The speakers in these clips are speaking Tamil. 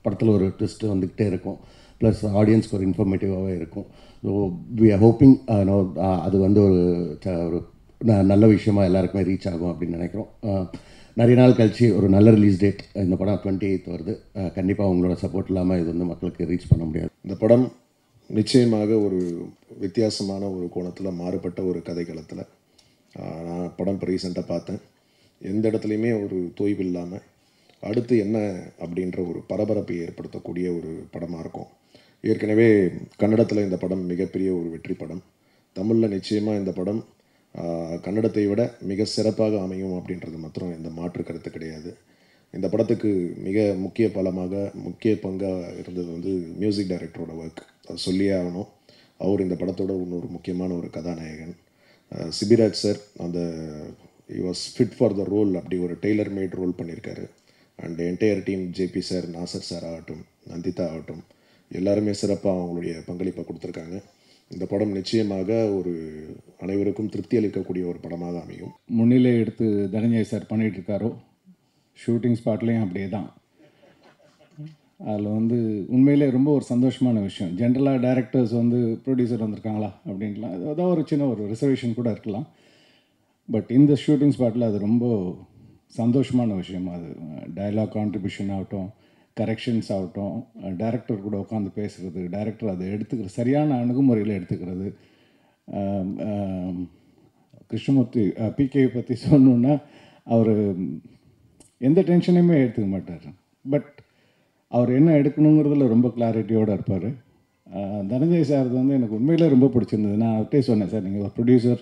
படத்தில் ஒரு ட்விஸ்ட்டு வந்துக்கிட்டே இருக்கும் ப்ளஸ் ஆடியன்ஸ்க்கு ஒரு இன்ஃபர்மேட்டிவாகவே இருக்கும் so we are hoping no அது வந்து ஒரு ச- ஒரு ந- நல்ல விஷயமா எல்லாருக்குமே ரீச் ஆகும் அப்படின்னு நினைக்கிறோம் அஹ், நிறைய நாள் கழிச்சு ஒரு நல்ல ரிலீஸ் டேட் இந்த படம் டுவெண்ட்டி எயித் வருது கண்டிப்பாக உங்களோட சப்போர்ட் இல்லாமல் இது வந்து மக்களுக்கு ரீச் பண்ண முடியாது இந்த படம் நிச்சயமாக ஒரு வித்தியாசமான ஒரு கோணத்தில் மாறுபட்ட ஒரு கதைக்களத்தில் நான் படம் இப்போ ரீசெண்டாக பார்த்தேன் எந்த இடத்துலையுமே ஒரு தொய்வு இல்லாமல் அடுத்து என்ன அப்படின்ற ஒரு பரபரப்பை ஏற்படுத்தக்கூடிய ஒரு படமாக இருக்கும் ஏற்கனவே கன்னடத்தில் இந்த படம் மிகப்பெரிய ஒரு வெற்றி படம் தமிழில் நிச்சயமாக இந்த படம் ஆஹ், கன்னடத்தை விட மிக சிறப்பாக அமையும் அப்படின்றது மாத்திரம் எந்த மாற்று கருத்து கிடையாது இந்த படத்துக்கு மிக முக்கிய பலமாக முக்கிய பங்காக இருந்தது வந்து மியூசிக் டைரக்டரோட ஒர்க் அது சொல்லியே ஆகணும் அவர் இந்த படத்தோட இன்னொரு முக்கியமான ஒரு கதாநாயகன் அஹ் சிபிராஜ் சார் அந்த he was fit for the role அப்படி ஒரு டெய்லர் மேட் ரோல் பண்ணியிருக்காரு and entire team JP sir Nassar sir ஆகட்டும் நந்திதா ஆகட்டும் எல்லாருமே சிறப்பாக அவங்களுடைய பங்களிப்பை கொடுத்துருக்காங்க இந்த படம் நிச்சயமாக ஒரு அனைவருக்கும் திருப்தி அளிக்கக்கூடிய ஒரு படமாக அமையும் முன்னிலை எடுத்து தனஞ்சய் சார் பண்ணிட்டு இருக்காரோ ஷூட்டிங் ஸ்பாட்லேயும் அப்படியே தான் அதில் வந்து உண்மையிலே ரொம்ப ஒரு சந்தோஷமான விஷயம் ஜென்ரலாக டைரக்டர்ஸ் வந்து ப்ரொடியூசர் வந்திருக்காங்களா அப்படின்ட்டுலாம் அது அதான் ஒரு சின்ன ஒரு ரிசர்வேஷன் கூட இருக்கலாம் பட் இந்த ஷூட்டிங் ஸ்பாட்டில் அது ரொம்ப சந்தோஷமான விஷயம் அது டயலாக் கான்ட்ரிபியூஷன் ஆகட்டும் கரெக்ஷன்ஸ் ஆகட்டும் டைரக்டர் கூட உட்காந்து பேசுகிறது டைரக்டர் அதை எடுத்துக்கிற சரியான அணுகுமுறையில் எடுத்துக்கிறது ஆம், ஆம், கிருஷ்ணமூர்த்தி பிகே பற்றி சொல்லணுன்னா அவர் எந்த டென்ஷனையுமே எடுத்துக்க மாட்டார் பட் அவர் என்ன எடுக்கணுங்கிறதுல ரொம்ப கிளாரிட்டியோடு இருப்பார் தனஞ்சய் சார் வந்து எனக்கு உண்மையிலே ரொம்ப பிடிச்சிருந்தது நான் அவர்கிட்டே சொன்னேன் சார் நீங்கள் ஒரு producer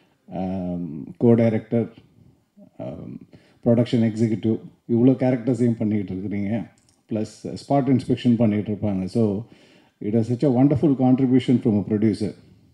co director production executive இவ்வளோ கேரக்டர்ஸையும் பண்ணிகிட்டு இருக்கிறீங்க ப்ளஸ் ஸ்பாட் இன்ஸ்பெக்ஷன் பண்ணிகிட்டு இருப்பாங்க so it is such a wonderful contribution from a producer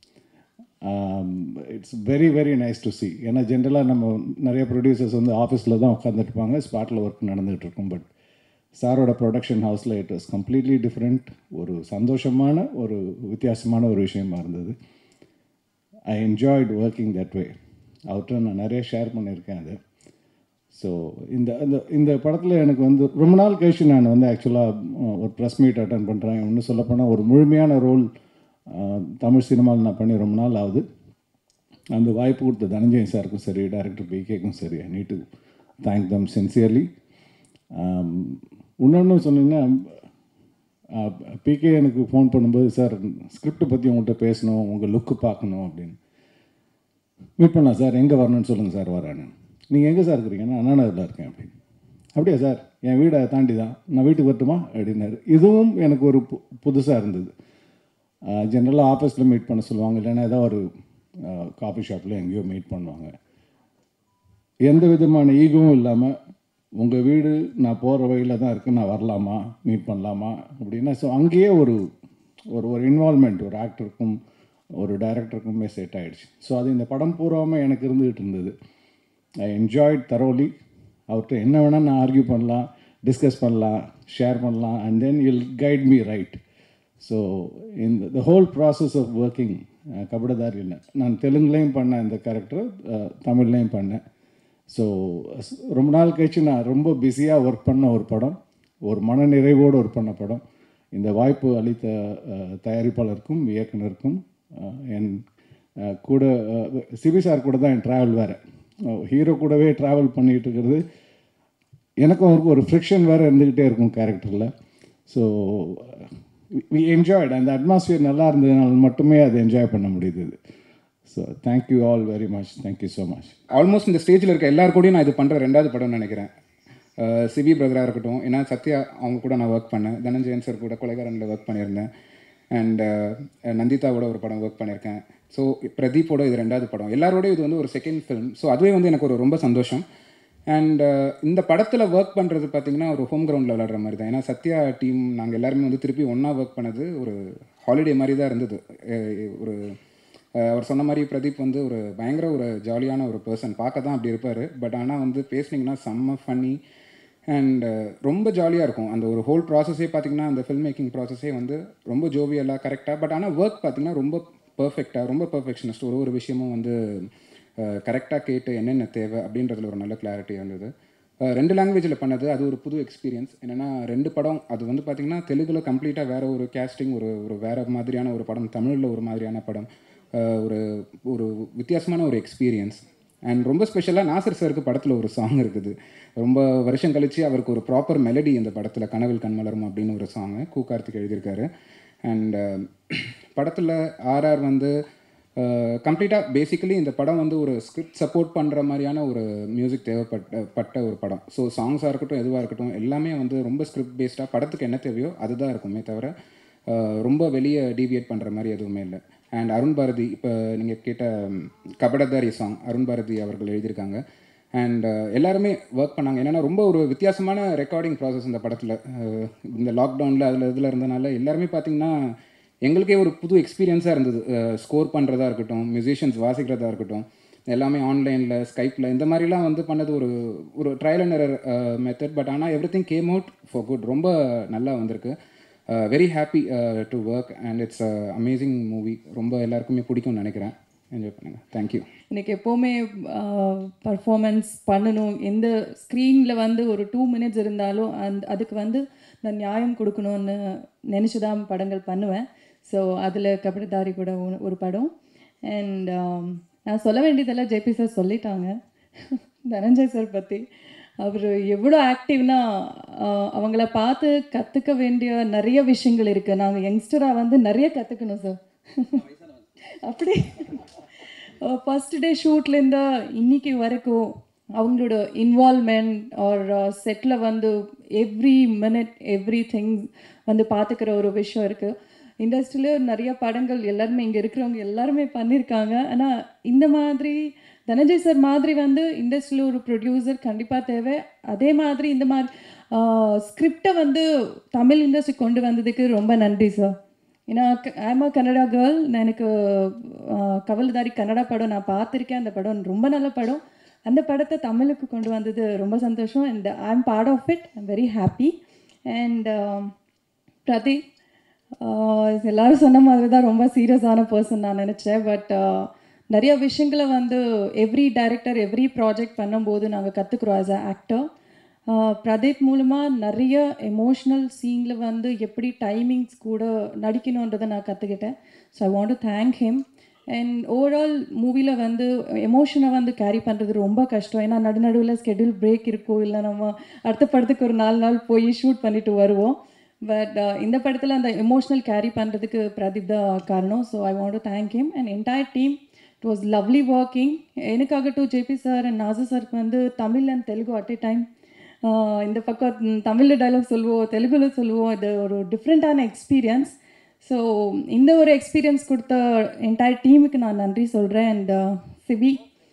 it's very very nice to see ஏன்னா ஜென்ரலாக நம்ம நிறைய ப்ரொடியூசர்ஸ் வந்து ஆஃபீஸில் தான் உட்காந்துருப்பாங்க ஸ்பாட்டில் ஒர்க் நடந்துகிட்டு இருக்கும் பட் சாரோட ப்ரொடக்ஷன் ஹவுஸில் இட் வாஸ் கம்ப்ளீட்லி டிஃப்ரெண்ட் ஒரு சந்தோஷமான ஒரு வித்தியாசமான ஒரு விஷயமா இருந்தது I enjoyed working that way அவர்கிட்ட நான் நிறைய ஷேர் பண்ணியிருக்கேன் அது ஸோ இந்த இந்த இந்த படத்தில் எனக்கு வந்து ரொம்ப நாள் கழிச்சு நான் வந்து ஆக்சுவலாக ஒரு ப்ரெஸ் மீட் அட்டன் பண்ணுறேன் இன்னும் சொல்லப்போனால் ஒரு முழுமையான ரோல் தமிழ் சினிமாவில் நான் பண்ணி ரொம்ப நாள் ஆகுது அந்த வாய்ப்பு கொடுத்த தனஞ்சயன் சாருக்கும் சரி டைரக்டர் பிகேக்கும் சரி I need to thank them sincerely இன்னொன்று சொன்னீங்கன்னா பிகே எனக்கு ஃபோன் பண்ணும்போது சார் ஸ்கிரிப்டை பற்றி உங்கள்கிட்ட பேசணும் உங்கள் லுக்கு பார்க்கணும் அப்படின்னு மீட் பண்ணலாம் சார் எங்கே வரணும்னு சொல்லுங்கள் சார் வரேன்னு நீங்கள் எங்கே சார் இருக்கிறீங்க நான் அண்ணா நகரில் இருக்கேன் அப்படின்னு அப்படியா சார் என் வீடை தாண்டி தான் நான் வீட்டுக்கு வரட்டுமா அப்படின்னாரு இதுவும் எனக்கு ஒரு பு புதுசாக இருந்தது ஜென்ரலாக ஆஃபீஸில் மீட் பண்ண சொல்லுவாங்க இல்லைன்னா ஏதோ ஒரு காஃபி ஷாப்பில் எங்கேயோ மீட் பண்ணுவாங்க எந்த விதமான ஈகவும் இல்லாமல் உங்கள் வீடு நான் போகிற வழியில் தான் இருக்குது நான் வரலாமா மீட் பண்ணலாமா அப்படின்னா ஸோ அங்கேயே ஒரு ஒரு ஒரு இன்வால்மெண்ட் ஒரு ஆக்டருக்கும் ஒரு டைரக்டருக்குமே செட் ஆகிடுச்சு ஸோ அது இந்த படம் பூராமல் எனக்கு இருந்துகிட்டு இருந்தது ஐ என்ஜாய்ட் தரோலி அவர்கிட்ட என்ன வேணால் நான் ஆர்கியூ பண்ணலாம் டிஸ்கஸ் பண்ணலாம் ஷேர் பண்ணலாம் அண்ட் தென் யில் கைட் மீ ரைட் ஸோ இந்த the whole process of working Kabadadaari இல்லை நான் தெலுங்குலேயும் பண்ணேன் இந்த கேரக்டர் தமிழ்லேயும் பண்ணேன் ஸோ ரொம்ப நாள் கழிச்சு நான் ரொம்ப பிஸியாக ஒர்க் பண்ண ஒரு படம் ஒரு மன நிறைவோடு ஒர்க் பண்ண படம் இந்த வாய்ப்பு அளித்த அஹ், தயாரிப்பாளருக்கும் இயக்குனருக்கும் அஹ், என் அஹ், கூட அஹ், சிபி சார் கூட தான் என் ட்ராவல் வேறு ஹீரோ கூடவே ட்ராவல் பண்ணிகிட்டு இருக்கிறது எனக்கும் அவருக்கும் ஒரு ஃப்ரிக்ஷன் வேறு இருந்துக்கிட்டே இருக்கும் கேரக்டரில் ஸோ வி என்ஜாய்டு அந்த அட்மாஸ்பியர் நல்லா இருந்ததுனால மட்டுமே அதை என்ஜாய் பண்ண முடியுது so thank you all very much thank you so much almost இந்த ஸ்டேஜில் இருக்க எல்லார் கூடயும் நான் இது பண்ணுற ரெண்டாவது படம்னு நினைக்கிறேன் அஹ் சிபி பிரதராக இருக்கட்டும் ஏன்னா சத்யா அவங்க கூட நான் ஒர்க் பண்ணேன் தனஞ்சயன் சார் கூட கொலைகாரனில் ஒர்க் பண்ணியிருந்தேன் அண்ட் நந்திதாவோட ஒரு படம் ஒர்க் பண்ணியிருக்கேன் ஸோ பிரதீப்போட இது ரெண்டாவது படம் எல்லாரோடய இது வந்து ஒரு செகண்ட் ஃபிலிம் ஸோ அதுவே வந்து எனக்கு ஒரு ரொம்ப சந்தோஷம் அண்ட் இந்த படத்தில் ஒர்க் பண்ணுறது பார்த்தீங்கன்னா ஒரு ஹோம் கிரவுண்டில் விளாடுற மாதிரி தான் ஏன்னா சத்யா டீம் நாங்கள் எல்லாருமே வந்து திருப்பி ஒன்றா ஒர்க் பண்ணது ஒரு ஹாலிடே மாதிரி தான் இருந்தது அஹ் ஒரு அஹ் அவர் சொன்ன மாதிரி பிரதீப் வந்து ஒரு பயங்கர ஒரு ஜாலியான ஒரு பர்சன் பார்க்க தான் அப்படி இருப்பார் பட் ஆனால் வந்து பேசுனீங்கன்னா செம்ம ஃபன்னி அண்ட் ரொம்ப ஜாலியாக இருக்கும் அந்த ஒரு ஹோல் ப்ராசஸே பார்த்தீங்கன்னா அந்த ஃபில்ம் மேக்கிங் ப்ராசஸே வந்து ரொம்ப ஜோவியலாக கரெக்டாக பட் ஆனால் ஒர்க் பார்த்தீங்கன்னா ரொம்ப பர்ஃபெக்டாக ரொம்ப பர்ஃபெக்ஷனிஸ்ட் ஒரு ஒரு விஷயமும் வந்து கரெக்டாக கேட்டு என்னென்ன தேவை அப்படின்றதுல ஒரு நல்ல கிளாரிட்டி இருந்தது அஹ் ரெண்டு லாங்குவேஜில் பண்ணது அது ஒரு புது எக்ஸ்பீரியன்ஸ் என்னென்னா ரெண்டு படம் அது வந்து பார்த்திங்கன்னா தெலுங்குல கம்ப்ளீட்டாக வேறு ஒரு கேஸ்டிங் ஒரு ஒரு வேறு மாதிரியான ஒரு படம் தமிழில் ஒரு மாதிரியான படம் அஹ் ஒரு ஒரு வித்தியாசமான ஒரு எக்ஸ்பீரியன்ஸ் அண்ட் ரொம்ப ஸ்பெஷலாக நாசர் சாருக்கு படத்தில் ஒரு சாங் இருக்குது ரொம்ப வருஷம் கழித்து அவருக்கு ஒரு ப்ராப்பர் மெலடி இந்த படத்தில் கனவில் கண்மலரும் அப்படின்னு ஒரு சாங்கு கூ கார்த்திக் எழுதியிருக்காரு அண்ட் படத்தில் ஆர்ஆர் வந்து கம்ப்ளீட்டாக பேசிக்கலி இந்த படம் வந்து ஒரு ஸ்கிரிப்ட் சப்போர்ட் பண்ணுற மாதிரியான ஒரு மியூசிக் தேவைப்பட்ட பட்ட ஒரு படம் ஸோ சாங்ஸாக இருக்கட்டும் எதுவாக இருக்கட்டும் எல்லாமே வந்து ரொம்ப ஸ்கிரிப்ட் பேஸ்டாக படத்துக்கு என்ன தேவையோ அதுதான் இருக்குமே தவிர அஹ், ரொம்ப வெளியே டீவியேட் பண்ணுற மாதிரி எதுவுமே இல்லை அண்ட் அருண் பாரதி இப்போ நீங்கள் கேட்ட ம், கபடதாரி சாங் அருண் பாரதி அவர்கள் எழுதியிருக்காங்க அண்ட் எல்லாருமே ஒர்க் பண்ணாங்க என்னென்னா ரொம்ப ஒரு வித்தியாசமான ரெக்கார்டிங் ப்ராசஸ் இந்த படத்தில் இந்த லாக்டவுனில் அதில் இதில் இருந்தனால எல்லாருமே பார்த்தீங்கன்னா எங்களுக்கே ஒரு புது எக்ஸ்பீரியன்ஸாக இருந்தது ஸ்கோர் பண்ணுறதா இருக்கட்டும் மியூசிஷியன்ஸ் வாசிக்கிறதா இருக்கட்டும் எல்லாமே ஆன்லைனில் ஸ்கைப்பில் இந்த மாதிரிலாம் வந்து பண்ணது ஒரு ஒரு trial and error method but ஆனால் everything came out for good ரொம்ப நல்லா வந்திருக்கு very happy to work and it's amazing movie ரொம்ப எல்லாருக்குமே பிடிக்கும்னு நினைக்கிறேன் என்ஜாய் பண்ணுங்கள் தேங்க்யூ எனக்கு எப்போவுமே பர்ஃபார்மன்ஸ் பண்ணணும் எந்த ஸ்க்ரீனில் வந்து ஒரு டூ மினிட்ஸ் இருந்தாலும் அந்த அதுக்கு வந்து நான் நியாயம் கொடுக்கணும்னு நினச்சி தான் படங்கள் பண்ணுவேன் ஸோ அதில் கபடிதாரி கூட ஒரு- ஒரு படம் அண்ட் நான் சொல்ல வேண்டியதெல்லாம் ஜேபி சார் சொல்லிட்டாங்க தனஞ்சய் சார் பற்றி அவர் எவ்வளோ ஆக்டிவ்னா அவங்கள பார்த்து கற்றுக்க வேண்டிய நிறைய விஷயங்கள் இருக்குது நாங்கள் யங்ஸ்டராக வந்து நிறைய கற்றுக்கணும் சார் அப்படி ஃபஸ்ட் டே ஷூட்லேருந்து இன்னைக்கு வரைக்கும் அவங்களோட இன்வால்மெண்ட் ஆர் செட்டில் வந்து எவ்ரி மினிட் எவ்ரி திங் வந்து பார்த்துக்கிற ஒரு விஷயம் இருக்குது இண்டஸ்ட்ரியில் நிறைய படங்கள் எல்லாருமே இங்கே இருக்கிறவங்க எல்லாருமே பண்ணியிருக்காங்க ஆனால் இந்த மாதிரி தனஞ்சய் சார் மாதிரி வந்து இண்டஸ்ட்ரியில் ஒரு ப்ரொடியூசர் கண்டிப்பாக தேவை அதே மாதிரி இந்த மாதிரி ஸ்கிரிப்டை வந்து தமிழ் இண்டஸ்ட்ரி கொண்டு வந்ததுக்கு ரொம்ப நன்றி சார் ஏன்னா ஐம் அ கன்னடா கேர்ள் நான் எனக்கு ஆஹ், கவல்தாரி கன்னடா படம் நான் பார்த்துருக்கேன் அந்த படம் ரொம்ப நல்ல படம் அந்த படத்தை தமிழுக்கு கொண்டு வந்தது ரொம்ப சந்தோஷம் and I am part of it I'm very happy and Pradeep ஆஹ், எல்லாரும் சொன்ன மாதிரி தான் ரொம்ப சீரியஸான பர்சன் நான் நினச்சேன் பட் நிறைய விஷயங்களை வந்து எவ்ரி டைரக்டர் எவ்ரி ப்ராஜெக்ட் பண்ணும்போது நாங்கள் கற்றுக்குறோம் ஆஸ் அ ஆக்டர் பிரதீப் மூலமாக நிறைய எமோஷ்னல் சீனில் வந்து எப்படி டைமிங்ஸ் கூட நடிக்கணுன்றதை நான் கற்றுக்கிட்டேன் so I want to thank him and overall மூவியில் வந்து எமோஷனை வந்து கேரி பண்ணுறது ரொம்ப கஷ்டம் ஏன்னா நடு நடுவில் ஸ்கெடியூல் பிரேக் இருக்கும் இல்லை நம்ம அடுத்த படத்துக்கு ஒரு நாலு நாள் போய் ஷூட் பண்ணிட்டு வருவோம் பட் இந்த படத்தில் அந்த எமோஷ்னல் கேரி பண்ணுறதுக்கு பிரதீப் தான் காரணம் so I want to thank him and entire team it was lovely working எனக்காகட்டும் ஜேபி சார் அண்ட் நாசர் சாருக்கு வந்து Tamil and Telugu at a time இந்த பக்கம் தமிழில் டைலாக் சொல்லுவோம் தெலுங்குல சொல்லுவோம் இது ஒரு டிஃப்ரெண்ட்டான எக்ஸ்பீரியன்ஸ் ஸோ இந்த ஒரு எக்ஸ்பீரியன்ஸ் கொடுத்த என்டையர் டீமுக்கு நான் நன்றி சொல்கிறேன் அண்ட் சிபி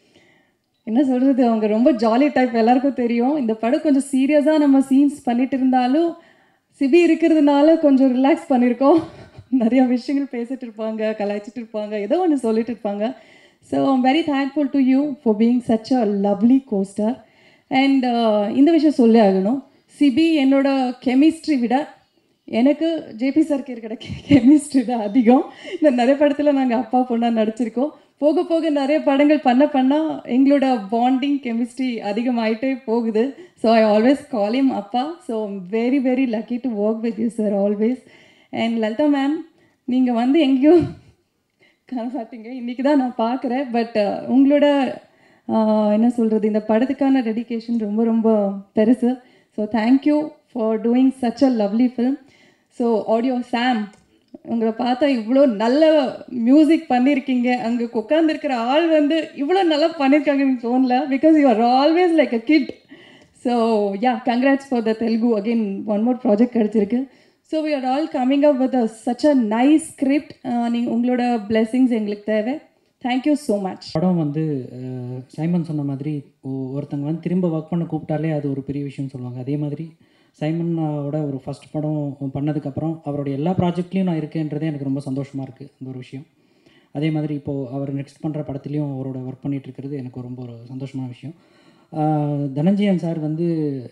என்ன சொல்கிறது அவங்க ரொம்ப ஜாலி டைப் எல்லாருக்கும் தெரியும் இந்த படம் கொஞ்சம் சீரியஸாக நம்ம சீன்ஸ் பண்ணிட்டு இருந்தாலும் சிபி இருக்கிறதுனால கொஞ்சம் ரிலாக்ஸ் பண்ணியிருக்கோம் நிறைய விஷயங்கள் பேசிட்டு இருப்பாங்க கலாய்ச்சிட்டு இருப்பாங்க ஏதோ ஒன்று சொல்லிட்டு இருப்பாங்க so I'm very thankful to you for being such a lovely costar and இந்த விஷயம் சொல்லி ஆகணும் சிபி என்னோட கெமிஸ்ட்ரி விட எனக்கு ஜேபி சாருக்கு இருக்கிற கெமிஸ்ட்ரி தான் அதிகம் இந்த நிறைய படத்தில் நாங்கள் அப்பா பொண்ணாக நடிச்சிருக்கோம் போக போக நிறைய படங்கள் பண்ண பண்ணால் எங்களோட பாண்டிங் கெமிஸ்ட்ரி அதிகமாயிட்டே போகுது so I always call him அப்பா so very very lucky to work with you sir always and Lalitha ma'am நீங்கள் வந்து எங்கேயோ காணமாட்டீங்க இன்றைக்கி தான் நான் பார்க்குறேன் பட் உங்களோட ஆஹ், என்ன சொல்கிறது இந்த படத்துக்கான டெடிகேஷன் ரொம்ப ரொம்ப பெருசு so thank you for doing such a lovely film so audio Sam உங்களை பார்த்தா இவ்வளோ நல்ல மியூசிக் பண்ணியிருக்கீங்க அங்கே உட்காந்துருக்கிற ஆள் வந்து இவ்வளோ நல்லா பண்ணியிருக்காங்கன்னு தோணல because you are always like a kid so yeah congrats for the Telugu again one more project கிடச்சிருக்கு so we are all coming up with such a nice script நீங்கள் உங்களோட blessings எங்களுக்கு தேவை தேங்க்யூ ஸோ மச் படம் வந்து அஹ், சைமன் சொன்ன மாதிரி ஒ- ஒருத்தங்க வந்து திரும்ப ஒர்க் பண்ண கூப்பிட்டாலே அது ஒரு பெரிய விஷயம்னு சொல்லுவாங்க அதே மாதிரி சைமனோட ஒரு ஃபர்ஸ்ட் படம் பண்ணதுக்கப்புறம் அவருடைய எல்லா ப்ராஜெக்ட்லேயும் நான் இருக்கேன்றதே எனக்கு ரொம்ப சந்தோஷமாக இருக்குது அந்த ஒரு விஷயம் அதே மாதிரி இப்போது அவர் நெக்ஸ்ட் பண்ணுற படத்துலையும் அவரோட ஒர்க் பண்ணிட்டு இருக்கிறது எனக்கு ரொம்ப ஒரு சந்தோஷமான விஷயம் ஆஹ், தனஞ்சயன் சார் வந்து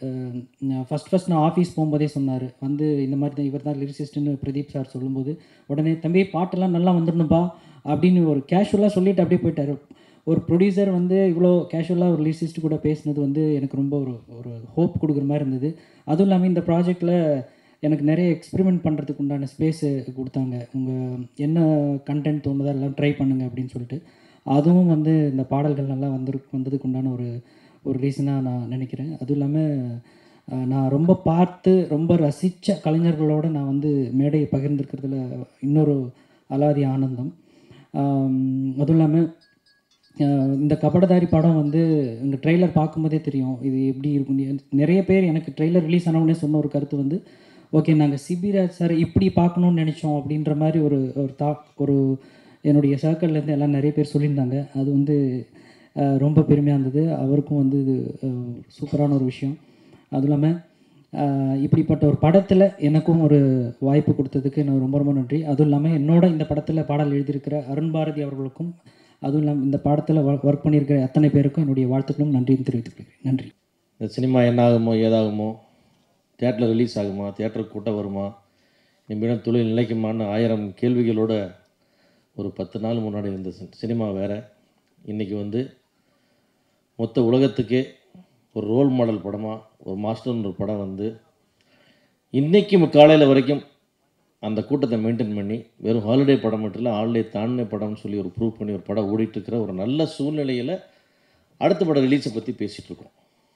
ஃபஸ்ட் ஃபஸ்ட் நான் ஆஃபீஸ் போகும்போதே சொன்னார் வந்து இந்த மாதிரி தான் இவர் தான் லிரிசிஸ்ட்னு பிரதீப் சார் சொல்லும்போது உடனே தம்பி பாட்டெல்லாம் நல்லா வந்துடணும்பா அப்படின்னு ஒரு கேஷுவலாக சொல்லிட்டு அப்படியே போயிட்டார் ஒரு ப்ரொடியூசர் வந்து இவ்வளோ கேஷுவலாக ஒரு லிசிஸ்ட் கூட பேசினது வந்து எனக்கு ரொம்ப ஒரு ஒரு ஹோப் கொடுக்குற மாதிரி இருந்தது அதுவும் இல்லாமல் இந்த ப்ராஜெக்டில் எனக்கு நிறைய எக்ஸ்பெரிமெண்ட் பண்ணுறதுக்கு உண்டான ஸ்பேஸு கொடுத்தாங்க உங்கள் என்ன கண்டென்ட் தோணுதோ எல்லாம் ட்ரை பண்ணுங்க அப்படின்னு சொல்லிட்டு அதுவும் வந்து இந்த பாடல்கள் நல்லா வந்து வந்ததுக்கு உண்டான ஒரு ஒரு ரீசனாக நான் நினைக்கிறேன் அதுவும் இல்லாமல் அஹ், நான் ரொம்ப பார்த்து ரொம்ப ரசித்த கலைஞர்களோட நான் வந்து மேடையை பகிர்ந்துருக்கிறதுல இன்னொரு அலாதி ஆனந்தம் ஆம், அதுவும் இல்லாமல் அஹ் இந்த கபடதாரி படம் வந்து இந்த ட்ரெய்லர் பார்க்கும்போதே தெரியும் இது எப்படி இருக்கும் நிறைய பேர் எனக்கு ட்ரெய்லர் ரிலீஸ் ஆனவுடனே சொன்ன ஒரு கருத்து வந்து ஓகே நாங்கள் சிபிராஜ் சார் இப்படி பார்க்கணுன்னு நினச்சோம் அப்படின்ற மாதிரி ஒரு ஒரு தா ஒரு என்னுடைய சர்க்கிள்லேருந்து எல்லாம் நிறைய பேர் சொல்லியிருந்தாங்க அது வந்து அஹ், ரொம்ப பெருமையாக இருந்தது அவருக்கும் வந்து இது அஹ், சூப்பரான ஒரு விஷயம் அதுவும் இல்லாமல் ஆஹ் இப்படிப்பட்ட ஒரு படத்தில் எனக்கும் ஒரு வாய்ப்பு கொடுத்ததுக்கு எனக்கு ரொம்ப ரொம்ப நன்றி அதுவும் இல்லாமல் என்னோட இந்த படத்தில் பாடல் எழுதியிருக்கிற அருண் பாரதி அவர்களுக்கும் அதுவும் இல்லாமல் இந்த படத்தில் ஒர்க் பண்ணியிருக்கிற அத்தனை பேருக்கும் என்னுடைய வாழ்த்துக்களும் நன்றியும் தெரிவித்துக் கொள்கிறேன் நன்றி இந்த சினிமா என்ன ஆகுமோ ஏதாகுமோ தேட்டரில் ரிலீஸ் ஆகுமா தேட்டருக்கு கூட்டம் வருமா இனிமேலும் தொழில் நிலைக்குமான்னு ஆயிரம் கேள்விகளோட ஒரு பத்து நாள் முன்னாடி இருந்த சி- சினிமா வேறு இன்றைக்கி வந்து மொத்த உலகத்துக்கே ஒரு ரோல் மாடல் படமாக ஒரு மாஸ்டர்ன்ற ஒரு படம் வந்து இன்றைக்கும் காலையில் வரைக்கும் அந்த கூட்டத்தை மெயின்டைன் பண்ணி வெறும் ஹாலிடே படம் மட்டும் இல்லை ஹாலிடே தாண்டின படம்னு சொல்லி ஒரு ப்ரூவ் பண்ணி ஒரு படம் ஓடிட்டு இருக்கிற ஒரு நல்ல சூழ்நிலையில் அடுத்த படம் ரிலீஸை பற்றி பேசிகிட்டு இருக்கோம்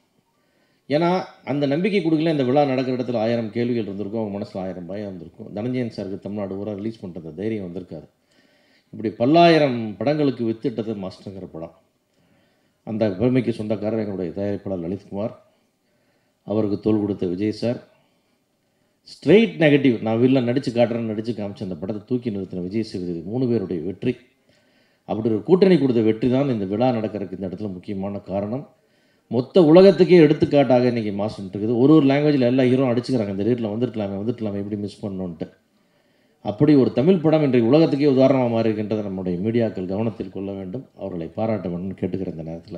ஏன்னா அந்த நம்பிக்கை கொடுக்கல இந்த விழா நடக்கிற இடத்துல ஆயிரம் கேள்விகள் இருந்திருக்கும் அவங்க மனசில் ஆயிரம் பயம் இருந்திருக்கும் தனஞ்சயன் சாருக்கு தமிழ்நாடு ஊரா ரிலீஸ் பண்ணுற தைரியம் வந்திருக்காரு இப்படி பல்லாயிரம் படங்களுக்கு வித்திட்டது மாஸ்டருங்கிற படம் அந்த பெருமைக்கு சொந்தக்காரர் எங்களுடைய தயாரிப்பாளர் லலித்குமார் அவருக்கு தோல் கொடுத்த விஜய் சார் ஸ்ட்ரெயிட் நெகட்டிவ் நான் வில்ல நடித்து காட்டுறேன்னு நடித்து காமிச்ச அந்த படத்தை தூக்கி நிறுத்தின விஜய் சேதுபதி மூணு பேருடைய வெற்றி அப்படி ஒரு கூட்டணி கொடுத்த வெற்றி தான் இந்த விழா நடக்கிறதுக்கு இந்த இடத்துல முக்கியமான காரணம் மொத்த உலகத்துக்கே எடுத்துக்காட்டாக இன்றைக்கி மாசம் இருக்குது ஒரு ஒரு லாங்குவேஜில் எல்லா ஹீரோ அடிச்சுக்கிறாங்க இந்த ரேட்டில் வந்துருக்கலாமே வந்துருக்கலாமே எப்படி மிஸ் பண்ணணுன்ட்டு அப்படி ஒரு தமிழ் படம் இன்றைக்கு உலகத்துக்கே உதாரணமாக மாறி இருக்கின்றதை நம்முடைய மீடியாக்கள் கவனத்தில் கொள்ள வேண்டும் அவர்களை பாராட்ட வேண்டும் கேட்டுக்கிற இந்த நேரத்தில்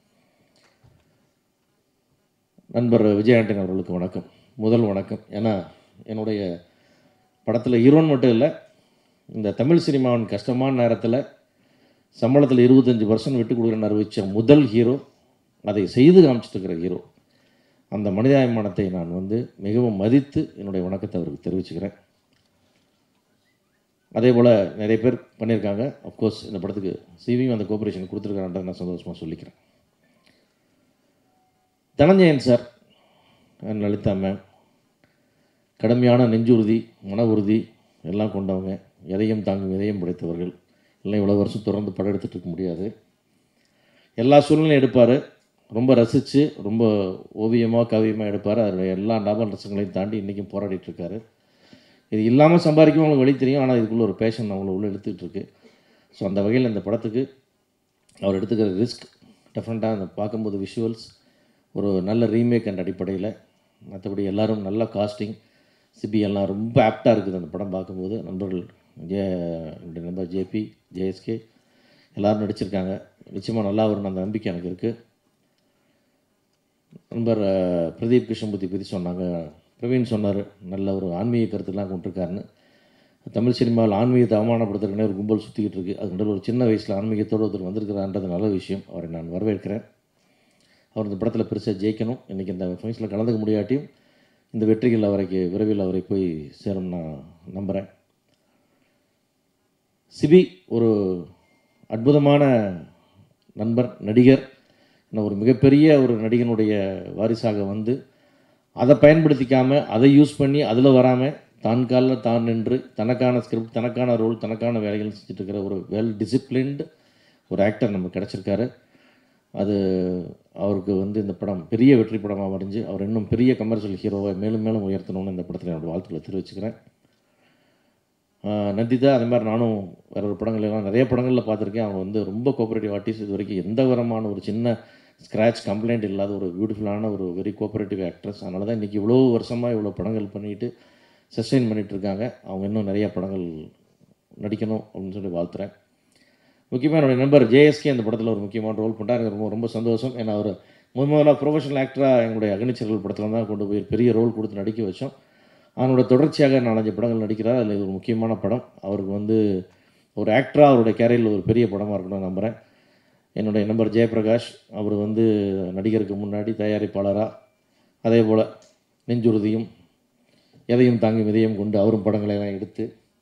நண்பர் விஜய் ஆண்டனி அவர்களுக்கு வணக்கம் முதல் வணக்கம் ஏன்னா என்னுடைய படத்தில் ஹீரோன் மட்டும் இல்லை இந்த தமிழ் சினிமாவின் கஷ்டமான நேரத்தில் சம்பளத்தில் இருபத்தஞ்சி பர்சன்ட் விட்டு கொடுக்குறேன்னு அறிவித்த முதல் ஹீரோ அதை செய்து காமிச்சிட்டு இருக்கிற ஹீரோ அந்த மனிதாபிமானத்தை நான் வந்து மிகவும் மதித்து என்னுடைய வணக்கத்தை அவருக்கு தெரிவிச்சுக்கிறேன் அதே போல் நிறைய பேர் பண்ணியிருக்காங்க அஃப்கோர்ஸ் இந்த படத்துக்கு சிவியும் அந்த கோஆப்ரேஷன் கொடுத்துருக்கான்றதை நான் சந்தோஷமாக சொல்லிக்கிறேன் Dhananjayan sir and Lalitha ma'am கடுமையான நெஞ்சுறுதி மன உறுதி எல்லாம் கொண்டவங்க எதையும் தாங்கும் எதையும் படைத்தவர்கள் இல்லை இவ்வளோ வருஷம் தொடர்ந்து படம் எடுத்துட்டு இருக்க முடியாது எல்லா சூழ்நிலையும் எடுப்பார் ரொம்ப ரசித்து ரொம்ப ஓவியமாக கவியமாக எடுப்பார் அதில் எல்லா லாப ரசங்களையும் தாண்டி இன்றைக்கும் போராடிட்டு இருக்காரு இது இல்லாமல் சம்பாதிக்கவும் அவங்களுக்கு வழி தெரியும் ஆனால் இதுக்குள்ள ஒரு பேஷன் அவங்கள உள்ள எடுத்துக்கிட்டு இருக்கு ஸோ அந்த வகையில் இந்த படத்துக்கு அவர் எடுத்துக்கிற ரிஸ்க் டெஃபினட்டாக அந்த பார்க்கும்போது விஷுவல்ஸ் ஒரு நல்ல ரீமேக் என்ற அடிப்படையில் மற்றபடி எல்லாரும் நல்ல காஸ்டிங் சிபி எல்லாம் ரொம்ப ஆப்டாக இருக்குது அந்த படம் பார்க்கும்போது நண்பர்கள் ஜே என்னுடைய நண்பர் ஜேபி ஜேஎஸ்கே எல்லோரும் நடிச்சிருக்காங்க நிச்சயமாக நல்லா வரும்னு அந்த நம்பிக்கை எனக்கு இருக்குது நண்பர் அஹ், பிரதீப் கிருஷ்ணமூர்த்தி பற்றி சொன்னாங்க பிரவீன் சொன்னார் நல்ல ஒரு ஆன்மீக கருத்துலாம் கொண்டிருக்காருன்னு தமிழ் சினிமாவில் ஆன்மீகத்தை அவமானப்படுத்துறதுனே ஒரு கும்பல் சுற்றிக்கிட்டு இருக்குது அது நடுவில் ஒரு சின்ன வயசில் ஆன்மீகத்தோடு ஒருத்தர் வந்திருக்கிறான்றது நல்ல விஷயம் அவரை நான் வரவேற்கிறேன் அவர் இந்த படத்தில் பெருசாக ஜெயிக்கணும் இன்றைக்கி இந்த ஃபங்க்ஷனில் கலந்துக்க முடியாட்டியும் இந்த வெற்றிகள் அவருக்கு விரைவில் அவரை போய் சேரும் நான் நம்புகிறேன் சிபி ஒரு அற்புதமான நண்பர் நடிகர் இன்னும் ஒரு மிகப்பெரிய ஒரு நடிகனுடைய வாரிசாக வந்து அதை பயன்படுத்திக்காமல் அதை யூஸ் பண்ணி அதில் வராமல் தான் காலில் தான் நின்று தனக்கான ஸ்கிரிப்ட் தனக்கான ரோல் தனக்கான வேலைகள் செஞ்சுட்டு இருக்கிற ஒரு வெல் டிசிப்ளின்டு ஒரு ஆக்டர் நமக்கு கிடச்சிருக்காரு அது அவருக்கு வந்து இந்த படம் பெரிய வெற்றி படமாக வரைஞ்சு அவர் இன்னும் பெரிய கமர்ஷியல் ஹீரோவை மேலும் மேலும் உயர்த்தணும்னு இந்த படத்தில் என்னோட வாழ்த்துக்களை தெரிவிச்சுக்கிறேன் ஆஹ் நந்திதா அதே மாதிரி நானும் வேற ஒரு படங்கள் எல்லாம் நிறைய படங்களில் பார்த்துருக்கேன் அவங்க வந்து ரொம்ப கோஆப்ரேட்டிவ் ஆர்டிஸ்ட் இது வரைக்கும் எந்த விதமான ஒரு சின்ன ஸ்க்ராட்ச் கம்ப்ளைண்ட் இல்லாத ஒரு பியூட்டிஃபுல்லான ஒரு வெரி கோஆப்ரேட்டிவ் ஆக்ட்ரஸ் அதனால தான் இன்றைக்கி இவ்வளோ வருஷமாக இவ்வளோ படங்கள் பண்ணிட்டு சஸ்டெயின் பண்ணிட்டு இருக்காங்க அவங்க இன்னும் நிறைய படங்கள் நடிக்கணும் அப்படின்னு சொல்லி வாழ்த்துறேன் முக்கியமாக என்னுடைய நண்பர் ஜேஎஸ்கே அந்த படத்தில் ஒரு முக்கியமான ரோல் பண்ணார் எனக்கு ரொம்ப ரொம்ப சந்தோஷம் ஏன்னா அவர் முதல் முதல்ல ப்ரொஃபஷனல் ஆக்டராக எங்களுடைய அக்னிச்சர்கள் படத்தில் தான் கொண்டு போய் பெரிய ரோல் கொடுத்து நடிக்க வச்சோம் அவனோட தொடர்ச்சியாக நாலஞ்சு படங்கள் நடிக்கிறார் அதில் இது ஒரு முக்கியமான படம் அவருக்கு வந்து ஒரு ஆக்டராக அவருடைய கேரியரில் ஒரு பெரிய படமாக இருக்கணும்னு நம்புகிறேன் என்னுடைய நண்பர் ஜெயபிரகாஷ் அவர் வந்து நடிகருக்கு முன்னாடி தயாரிப்பாளராக அதே போல் நெஞ்சுறுதியும் எதையும் தாங்கும் இதயம் கொண்டு அவரும் படங்களை எல்லாம் எடுத்து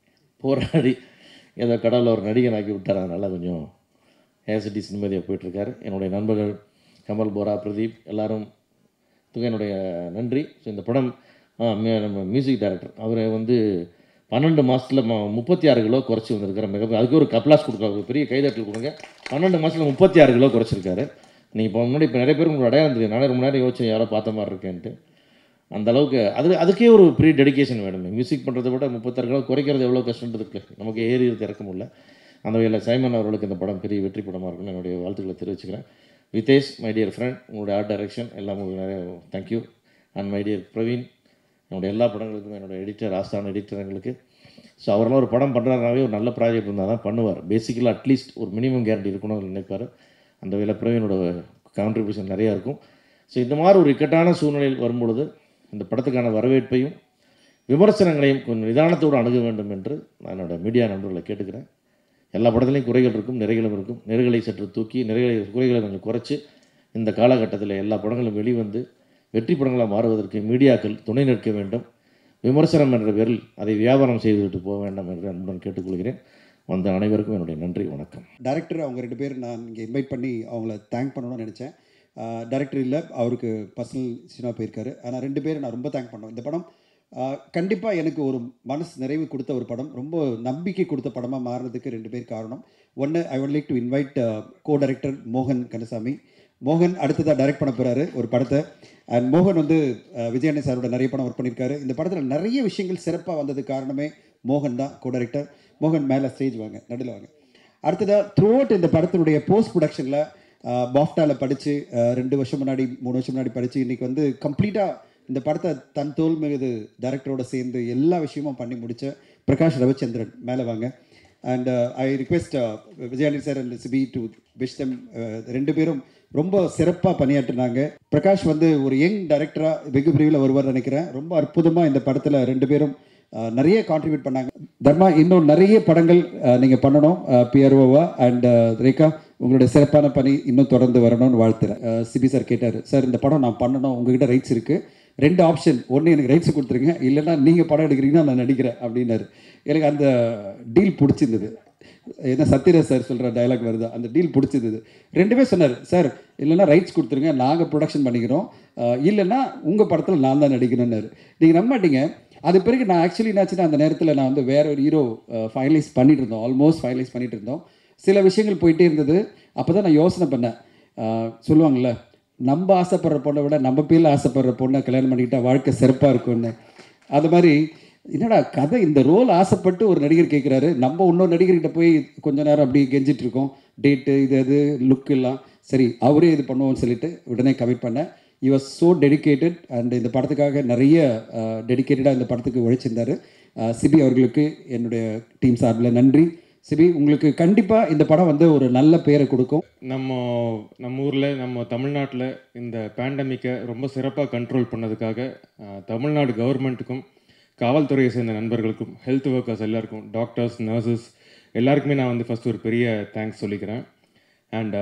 போராடி ஏதோ கடவுள் ஒரு நடிகனாக்கி விட்டார் அதனால் கொஞ்சம் ஏசிடி சினிமதியாக போயிட்டுருக்காரு என்னுடைய நண்பர்கள் கமல் போரா பிரதீப் எல்லாரும் இதுக்கு என்னுடைய நன்றி ஸோ இந்த படம் ஆ, மி- நம்ம மியூசிக் டைரக்டர் அவர் வந்து பன்னெண்டு மாதத்தில் முப்பத்தி ஆறு கிலோ குறைச்சி வந்திருக்காரு மிக அதுக்கு ஒரு கப்லாஸ் கொடுக்குறாரு ஒரு பெரிய கைதட்டல் கொடுங்க பன்னெண்டு மாதத்தில் முப்பத்தி ஆறு கிலோ குறைச்சிருக்காரு நீங்கள் இப்போ முன்னாடி இப்போ நிறைய பேர் உங்களுக்கு அடையாளம் தெரியும் நானே ரொம்ப நேரம் யோசிச்சேன் யாரோ பார்த்த மாதிரி இருக்கேன்ட்டு அந்த அளவுக்கு அது அதுக்கே ஒரு ப்ரீ டெடிகேஷன் வேணுமே மியூசிக் பண்ணுறதை விட முப்பத்தாறு கிலோ குறைக்கிறது எவ்வளோ கஷ்டன்றதுக்கு நமக்கு ஏறி இறக்க முடியல அந்த வகையில் சைமன் அவர்களுக்கு இந்த படம் பெரிய வெற்றி படமாக இருக்குன்னு என்னுடைய வாழ்த்துக்களை தெரிவிச்சுக்கிறேன் விதேஷ் மை டியர் ஃப்ரெண்ட் உங்களுடைய ஆர்ட் டைரக்ஷன் எல்லாம் உங்களுக்கு நிறைய thank you and my dear Praveen என்னுடைய எல்லா படங்களுக்கும் என்னோட எடிட்டர் ஆஸ்தான எடிட்டர் எங்களுக்கு ஸோ அவரெல்லாம் ஒரு படம் பண்ணுறாருனாவே ஒரு நல்ல ப்ராஜெக்ட் இருந்தால் தான் பண்ணுவார் பேசிக்கலாக அட்லீஸ்ட் ஒரு மினிமம் கேரண்டி இருக்கணும்னு நினைப்பார் அந்த வகையில் பிரவீனோட கான்ட்ரிபியூஷன் நிறையா இருக்கும் ஸோ இந்த மாதிரி ஒரு இக்கட்டான சூழ்நிலையில் வரும்பொழுது இந்த படத்துக்கான வரவேற்பையும் விமர்சனங்களையும் கொஞ்சம் நிதானத்தோடு அணுக வேண்டும் என்று நான் என்னோட மீடியா நண்பர்களை கேட்டுக்கிறேன் எல்லா படத்துலையும் குறைகள் இருக்கும் நிறைகளும் இருக்கும் நிறைகளை சற்று தூக்கி நிறைகளை குறைகளை கொஞ்சம் குறைச்சி இந்த காலகட்டத்தில் எல்லா படங்களும் வெளிவந்து வெற்றி படங்களாக மாறுவதற்கு மீடியாக்கள் துணை நிற்க வேண்டும் விமர்சனம் என்ற பேரில் அதை வியாபாரம் செய்துவிட்டு போக வேண்டாம் என்று அன்புடன் கேட்டுக்கொள்கிறேன் வந்த அனைவருக்கும் என்னுடைய நன்றி வணக்கம் டேரக்டர் அவங்க ரெண்டு பேர் நான் இங்கே இன்வைட் பண்ணி அவங்கள தேங்க் பண்ணணும்னு நினச்சேன் டேரக்டர் இல்லை அவருக்கு பர்சனல் சினிமா போயிருக்காரு ஆனால் ரெண்டு பேரும் நான் ரொம்ப தேங்க் பண்ணோம் இந்த படம் கண்டிப்பாக எனக்கு ஒரு மனசு நிறைவு கொடுத்த ஒரு படம் ரொம்ப நம்பிக்கை கொடுத்த படமாக மாறினதுக்கு ரெண்டு பேர் காரணம் ஒன்று ஐ would like to invite co director மோகன் கந்தசாமி மோகன் அடுத்ததாக டைரக்ட் பண்ண போகிறாரு ஒரு படத்தை அண்ட் மோகன் வந்து அஹ், விஜயானி சாரோட நிறைய படம் ஒர்க் பண்ணியிருக்காரு இந்த படத்தில் நிறைய விஷயங்கள் சிறப்பாக வந்ததுக்கு காரணமே மோகன் தான் கோ டைரக்டர் மோகன் மேலே ஸ்டேஜ் வாங்க நடுவில் வாங்க அடுத்ததாக த்ரூ இந்த படத்தினுடைய போஸ்ட் ப்ரொடக்ஷனில் பாஃப்டாவில் படித்து ரெண்டு வருஷம் முன்னாடி மூணு வருஷம் முன்னாடி படித்து இன்றைக்கி வந்து கம்ப்ளீட்டாக இந்த படத்தை தன் தோல் மிகுது டைரக்டரோட சேர்ந்து எல்லா விஷயமும் பண்ணி முடித்த பிரகாஷ் ரவிச்சந்திரன் மேலே வாங்க and I request Vijayani sir and Sibi to wish them ரெண்டு பேரும் ரொம்ப சிறப்பாக பணியாற்றினாங்க பிரகாஷ் வந்து ஒரு யங் டைரக்டராக வெகு விரைவில் வருவார் நினைக்கிறேன் ரொம்ப அற்புதமாக இந்த படத்தில் ரெண்டு பேரும் அஹ், நிறைய கான்ட்ரிபியூட் பண்ணாங்க தர்மா இன்னும் நிறைய படங்கள் நீங்கள் பண்ணணும் பிஆர்ஓவா அண்ட் ரேகா உங்களுடைய சிறப்பான பணி இன்னும் தொடர்ந்து வரணும்னு வாழ்த்துறேன் அஹ், சிபி சார் கேட்டார் சார் இந்த படம் நான் பண்ணணும் உங்ககிட்ட ரைட்ஸ் இருக்குது ரெண்டு ஆப்ஷன் ஒன்று எனக்கு ரைட்ஸ் கொடுத்துருங்க இல்லைன்னா நீங்கள் படம் எடுக்கிறீங்கன்னா நான் நடிக்கிறேன் அப்படின்னாரு எனக்கு அந்த டீல் பிடிச்சிருந்தது என்ன சத்யராஜ் சார் சொல்கிற டயலாக் வருது அந்த டீல் பிடிச்சிருந்தது ரெண்டுமே சொன்னார் சார் இல்லைன்னா ரைட்ஸ் கொடுத்துருங்க நாங்கள் ப்ரொடக்ஷன் பண்ணிக்கிறோம் அஹ் இல்லைன்னா உங்கள் படத்தில் நான் தான் நடிக்கணும்னாரு நீங்கள் நம்ப மாட்டீங்க அது பிறகு நான் ஆக்சுவலி என்னாச்சுன்னா அந்த நேரத்தில் நான் வந்து வேற ஒரு ஹீரோ ஃபைனலைஸ் பண்ணிட்டு இருந்தோம் ஆல்மோஸ்ட் ஃபைனலைஸ் பண்ணிட்டு இருந்தோம் சில விஷயங்கள் போயிட்டே இருந்தது அப்போ தான் நான் யோசனை பண்ணேன் அஹ் சொல்லுவாங்கள்ல நம்ம ஆசைப்படுற பொண்ணை விட நம்ம பேரில் ஆசைப்படுற பொண்ணை கல்யாணம் பண்ணிக்கிட்டா வாழ்க்கை சிறப்பாக இருக்கும்னு அது மாதிரி என்னடா கதை இந்த ரோல் ஆசைப்பட்டு ஒரு நடிகர் கேட்குறாரு நம்ம இன்னொரு நடிகர்கிட்ட போய் கொஞ்ச நேரம் அப்படி கெஞ்சிட்டு இருக்கோம் டேட்டு இது அது லுக் எல்லாம் சரி அவரே இது பண்ணுவோம்னு சொல்லிட்டு உடனே கமிட் பண்ணேன் he was so dedicated and இந்த படத்துக்காக நிறைய டெடிகேட்டடாக இந்த படத்துக்கு உழைச்சிருந்தாரு அஹ் சிபி அவர்களுக்கு என்னுடைய டீம் சார்பில் நன்றி சிபி உங்களுக்கு கண்டிப்பாக இந்த படம் வந்து ஒரு நல்ல பேரை கொடுக்கும் நம்ம நம்ம ஊரில் நம்ம தமிழ்நாட்டில் இந்த பேண்டமிக்கை ரொம்ப சிறப்பாக கண்ட்ரோல் பண்ணதுக்காக அஹ், தமிழ்நாடு கவர்மெண்ட்டுக்கும் காவல்துறையை சேர்ந்த நண்பர்களுக்கும் ஹெல்த் ஒர்க்கர்ஸ் எல்லாருக்கும் டாக்டர்ஸ் நர்சஸ் எல்லாருக்குமே நான் வந்து ஃபஸ்ட் ஒரு பெரிய தேங்க்ஸ் சொல்லிக்கிறேன் அண்ட்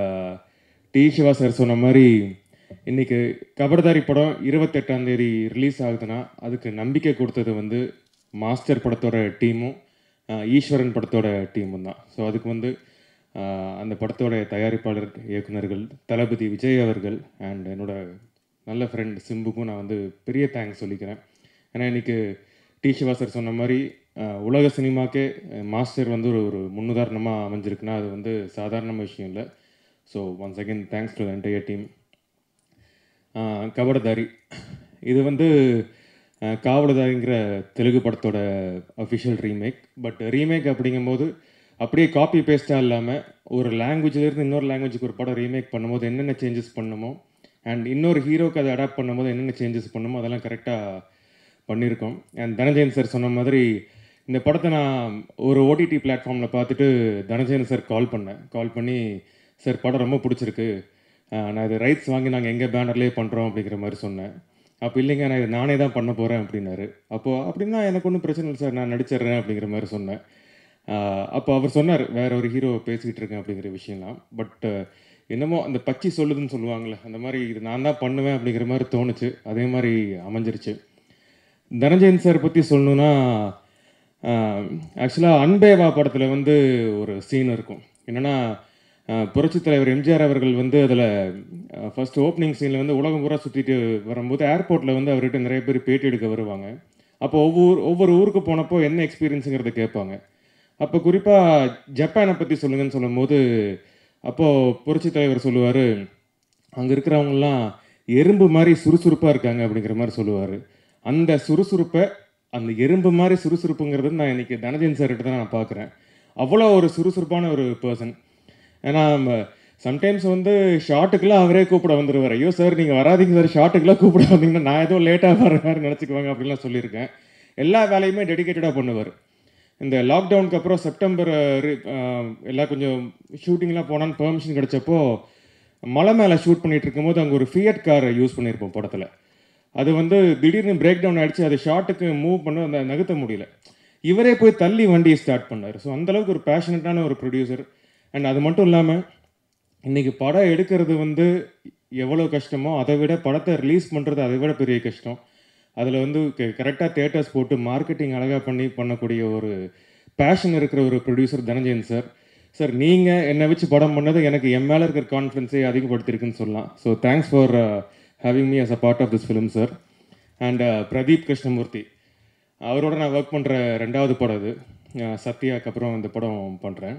டி சிவா சார் சொன்ன மாதிரி இன்னைக்கு கபடதாரி படம் இருபத்தெட்டாம் தேதி ரிலீஸ் ஆகுதுன்னா அதுக்கு நம்பிக்கை கொடுத்தது வந்து மாஸ்டர் படத்தோட டீமும் அஹ், ஈஸ்வரன் படத்தோட டீமும் தான் ஸோ அதுக்கு வந்து அஹ், அந்த படத்தோட தயாரிப்பாளர் இயக்குனர்கள் தளபதி விஜய் அவர்கள் அண்ட் என்னோட நல்ல ஃப்ரெண்ட் சிம்புக்கும் நான் வந்து பெரிய தேங்க்ஸ் சொல்லிக்கிறேன் ஏன்னா இன்னைக்கு டி சிவா சார் சொன்ன மாதிரி அஹ், உலக சினிமாக்கே அஹ், மாஸ்டர் வந்து ஒரு ஒரு முன்னுதாரணமாக அமைஞ்சிருக்குன்னா அது வந்து சாதாரண விஷயம் இல்லை so once again thanks to entire team Kabadadaari இது வந்து அஹ், காவலதாரிங்கிற தெலுங்கு படத்தோட அஃபிஷியல் ரீமேக் பட் ரீமேக் அப்படிங்கும்போது அப்படியே காப்பி பேஸ்ட்டாக இல்லாமல் ஒரு லாங்குவேஜ்லேருந்து இன்னொரு லாங்குவேஜுக்கு ஒரு படம் ரீமேக் பண்ணும்போது என்னென்ன சேஞ்சஸ் பண்ணுமோ அண்ட் இன்னொரு ஹீரோக்கு அதை அடாப்ட் பண்ணும்போது என்னென்ன சேஞ்சஸ் பண்ணுமோ அதெல்லாம் கரெக்டாக பண்ணியிருக்கோம் அண்ட் தனஞ்சயன் சார் சொன்ன மாதிரி இந்த படத்தை நான் ஒரு ஓடிடி பிளாட்ஃபார்மில் பார்த்துட்டு தனஞ்சயன் சார் கால் பண்ணேன் கால் பண்ணி சார் படம் ரொம்ப பிடிச்சிருக்கு அஹ் நான் இது ரைட்ஸ் வாங்கி நாங்கள் எங்கள் பேனர்லேயே பண்ணுறோம் அப்படிங்கிற மாதிரி சொன்னேன் அப்போ இல்லைங்க நான் இது நானே தான் பண்ண போகிறேன் அப்படின்னாரு அப்போது அப்படின்னா எனக்கு ஒன்றும் பிரச்சனை இல்லை சார் நான் நடிச்சிடுறேன் அப்படிங்கிற மாதிரி சொன்னேன் ஆஹ் அப்போ அவர் சொன்னார் வேற ஒரு ஹீரோ பேசிக்கிட்டு இருக்கேன் அப்படிங்கிற விஷயம்லாம் பட் என்னமோ அந்த பச்சி சொல்லுதுன்னு சொல்லுவாங்கள்ல அந்த மாதிரி இது நான் தான் பண்ணுவேன் அப்படிங்கிற மாதிரி தோணுச்சு அதே மாதிரி அமைஞ்சிருச்சு தனஞ்சயன் சார் பற்றி சொல்லணுன்னா ஆக்சுவலாக அன்பேவா படத்தில் வந்து ஒரு சீன் இருக்கும் என்னென்னா புரட்சித் தலைவர் எம்ஜிஆர் அவர்கள் வந்து அதில் ஃபர்ஸ்ட் ஓப்பனிங் சீனில் வந்து உலகம் பூரா சுற்றிட்டு வரும்போது ஏர்போர்ட்டில் வந்து அவர்கிட்ட நிறைய பேர் பேட்டி எடுக்க வருவாங்க அப்போ ஒவ்வொரு ஒவ்வொரு ஊருக்கு போனப்போ என்ன எக்ஸ்பீரியன்ஸுங்கிறத கேட்பாங்க அப்போ குறிப்பாக ஜப்பானை பற்றி சொல்லுங்கன்னு சொல்லும்போது அப்போது புரட்சித் தலைவர் சொல்லுவார் அங்கே இருக்கிறவங்கலாம் எறும்பு மாதிரி சுறுசுறுப்பாக இருக்காங்க அப்படிங்கிற மாதிரி சொல்லுவார் அந்த சுறுசுறுப்பை அந்த எறும்பு மாதிரி சுறுசுறுப்புங்கிறது நான் இன்னைக்கு தனஜன் சார்கிட்ட தான் நான் பார்க்குறேன் அவ்வளோ ஒரு சுறுசுறுப்பான ஒரு பர்சன் ஏன்னா சம்டைம்ஸ் வந்து ஷார்ட்டுக்கெல்லாம் அவரே கூப்பிட வந்துடுவார் ஐயோ சார் நீங்கள் வராதீங்க சார் ஷார்ட்டுக்கெல்லாம் கூப்பிட வந்தீங்கன்னா நான் ஏதோ லேட்டாக வர மாதிரி நினச்சிக்குவாங்க அப்படின்லாம் சொல்லியிருக்கேன் எல்லா வேலையுமே டெடிக்கேட்டடாக பண்ணுவார் இந்த லாக்டவுனுக்கு அப்புறம் செப்டம்பர் ரி- ஆஹ் எல்லாம் கொஞ்சம் ஷூட்டிங்லாம் போனான்னு பெர்மிஷன் கிடைச்சப்போ மலை மேலே ஷூட் பண்ணிட்டு இருக்கும்போது அங்கே ஒரு ஃபியட் காரை யூஸ் பண்ணியிருப்போம் படத்தில் அது வந்து திடீர்னு பிரேக் டவுன் ஆயிடுச்சு அது ஷார்ட்டுக்கு மூவ் பண்ண அந்த நகர்த்த முடியல இவரே போய் தள்ளி வண்டியை ஸ்டார்ட் பண்ணார் ஸோ அந்தளவுக்கு ஒரு பேஷனட்டான ஒரு ப்ரொடியூசர் அண்ட் அது மட்டும் இல்லாமல் இன்றைக்கி படம் எடுக்கிறது வந்து எவ்வளோ கஷ்டமோ அதை விட படத்தை ரிலீஸ் பண்ணுறது அதை விட பெரிய கஷ்டம் அதில் வந்து கரெக்டாக தேட்டர்ஸ் போட்டு மார்க்கெட்டிங் அழகாக பண்ணி பண்ணக்கூடிய ஒரு பேஷன் இருக்கிற ஒரு ப்ரொடியூசர் தனஞ்சயன் சார் சார் நீங்கள் என்னை வச்சு படம் பண்ணது எனக்கு என் மேலே இருக்கிற கான்ஃபிடன்ஸை அதிகப்படுத்திருக்குன்னு சொல்லலாம் so thanks for having me as a part of this film sir and Pradeep Krishnamoorthy அவரோட நான் ஒர்க் பண்ணுற ரெண்டாவது படம் இது அஹ் சத்யாக்கு அப்புறம் இந்த படம் பண்ணுறேன்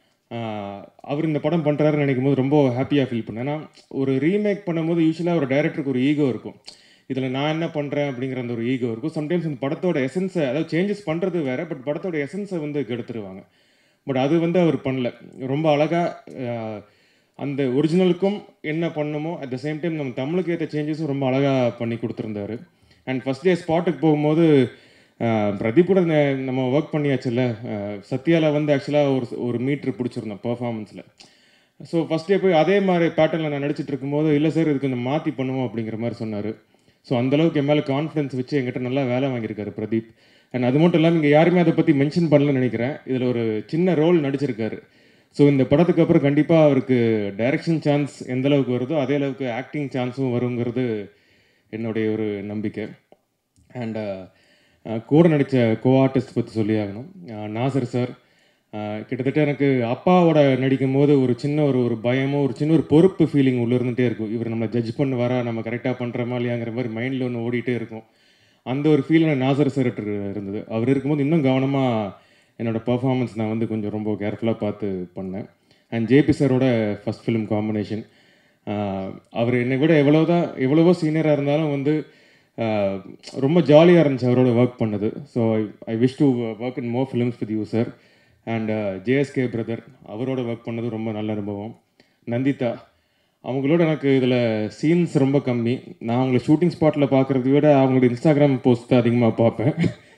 அவர் இந்த படம் பண்ணுறாருன்னு நினைக்கும் போது ரொம்ப ஹாப்பியாக ஃபீல் பண்ணேன் ஏன்னா ஒரு ரீமேக் பண்ணும்போது யூஸ்வலாக ஒரு டைரக்டருக்கு ஒரு ஈகோ இருக்கும் இதில் நான் என்ன பண்ணுறேன் அப்படிங்கிற அந்த ஒரு ஈகோ இருக்கும் சம்டைம்ஸ் இந்த படத்தோட எசன்ஸை அதாவது சேஞ்சஸ் பண்ணுறது வேறு பட் படத்தோட எசன்ஸை வந்து கெடுத்துருவாங்க பட் அது வந்து அவர் பண்ணல ரொம்ப அழகாக அந்த ஒரிஜினலுக்கும் என்ன பண்ணுமோ அட் த சேம் டைம் நம்ம தமிழுக்கு ஏற்ற சேஞ்சஸும் ரொம்ப அழகாக பண்ணி கொடுத்துருந்தாரு அண்ட் ஃபஸ்ட் டே ஸ்பாட்டுக்கு போகும்போது ஆஹ், பிரதீப் கூட ந- நம்ம ஒர்க் பண்ணியாச்சுல்ல ஆஹ், சத்யால வந்து ஆக்சுவலாக ஒரு ஒரு மீட்ரு பிடிச்சிருந்தோம் பர்ஃபார்மன்ஸில் ஸோ ஃபஸ்ட் டே போய் அதே மாதிரி பேட்டர்னில் நான் நடிச்சிட்டு இருக்கும்போது இல்லை சார் இது கொஞ்சம் மாற்றி பண்ணுவோம் அப்படிங்கிற மாதிரி சொன்னார் ஸோ அந்தளவுக்கு என் மேலே கான்ஃபிடன்ஸ் வச்சு என்கிட்ட நல்லா வேலை வாங்கியிருக்காரு பிரதீப் அண்ட் அது மட்டும் இல்லாமல் இங்கே யாருமே அதை பற்றி மென்ஷன் பண்ணலன்னு நினைக்கிறேன் இதில் ஒரு சின்ன ரோல் நடிச்சிருக்காரு ஸோ இந்த படத்துக்கு அப்புறம் கண்டிப்பாக அவருக்கு டைரக்ஷன் சான்ஸ் எந்த அளவுக்கு வருதோ அதே அளவுக்கு ஆக்டிங் சான்ஸும் வருங்கிறது என்னுடைய ஒரு நம்பிக்கை அண்ட் கூட நடித்த கோ ஆர்டிஸ்ட் பற்றி சொல்லி ஆகணும் அஹ் நாசர் சார் கிட்டத்தட்ட எனக்கு அப்பாவோட நடிக்கும் போது ஒரு சின்ன ஒரு ஒரு பயமோ ஒரு சின்ன ஒரு பொறுப்பு ஃபீலிங் உள்ள இருந்துகிட்டே இருக்கும் இவர் நம்மளை ஜட்ஜ் பண்ண வரா நம்ம கரெக்டாக பண்ணுறோமா இல்லையாங்கிற மாதிரி மைண்டில் ஒன்று ஓடிட்டே இருக்கும் அந்த ஒரு ஃபீல் எனக்கு நாசர் சார் இருந்தது அவர் இருக்கும்போது இன்னும் கவனமாக என்னோட பர்ஃபார்மன்ஸ் நான் வந்து கொஞ்சம் ரொம்ப கேர்ஃபுல்லாக பார்த்து பண்ணேன் அண்ட் ஜேபி சாரோட ஃபஸ்ட் ஃபிலிம் காம்பினேஷன் அவர் என்னை விட எவ்வளோதான் எவ்வளவோ சீனியராக இருந்தாலும் வந்து ஆஹ், ரொம்ப ஜாலியாக இருந்துச்சு அவரோட ஒர்க் பண்ணது so I wish to work in more films with you sir and JSK brother அவரோட ஒர்க் பண்ணது ரொம்ப நல்ல அனுபவம் நந்திதா அவங்களோட எனக்கு இதில் சீன்ஸ் ரொம்ப கம்மி நான் அவங்கள ஷூட்டிங் ஸ்பாட்டில் பார்க்குறத விட அவங்களோட இன்ஸ்டாகிராம் போஸ்ட் தான் அதிகமாக பார்ப்பேன்